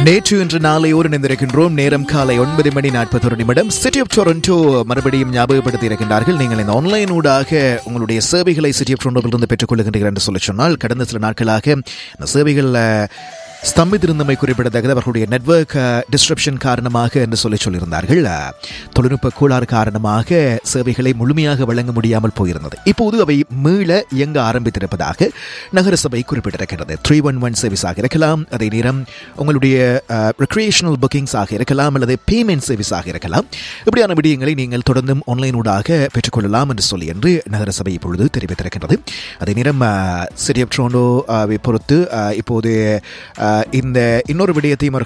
நேற்று இன்று நாளையோடு இணைந்திருக்கின்றோம் நேரம் காலை ஒன்பது மணி நாற்பத்தொரு நிமிடம் சிட்டி ஆஃப் டொரண்டோ மறுபடியும் ஞாபகப்படுத்தி இருக்கின்றார்கள் நீங்கள் இந்த ஆன்லைன் ஊடாக உங்களுடைய சேவைகளை சிட்டி ஆஃப் டொரண்டோவிலிருந்து பெற்றுக்கொள்கின்றீர்கள் என்று சொல்லி சொன்னால் கடந்த சில நாட்களாக இந்த சேவைகள் ஸ்தம்பித்திருந்தமை குறிப்பிடத்தக்கது அவர்களுடைய நெட்வொர்க் டிஸ்ட்ரப்ஷன் காரணமாக என்று சொல்லி சொல்லியிருந்தார்கள் அஹ், தொழில்நுட்ப கோளாறு காரணமாக சேவைகளை முழுமையாக வழங்க முடியாமல் போயிருந்தது இப்போது அவை மீள இயங்க ஆரம்பித்திருப்பதாக நகரசபை குறிப்பிட்டிருக்கிறது த்ரீ ஒன் ஒன் சர்வீஸாக இருக்கலாம் அதே நேரம் உங்களுடைய ரெக்ரியேஷனல் புக்கிங்ஸ் ஆக இருக்கலாம் அல்லது பேமெண்ட் சர்வீஸ் ஆக இருக்கலாம் இப்படியான விடயங்களை நீங்கள் தொடர்ந்தும் ஆன்லைன் ஊடாக பெற்றுக்கொள்ளலாம் என்று சொல்லி என்று நகரசபை இப்பொழுது தெரிவித்திருக்கிறது அதே நேரம் சிட்டி ஆஃப் ட்ரோண்டோ பொறுத்து அஹ், இப்போது அஹ், இந்த இன்னொரு விடயத்தையும் அவர்கள்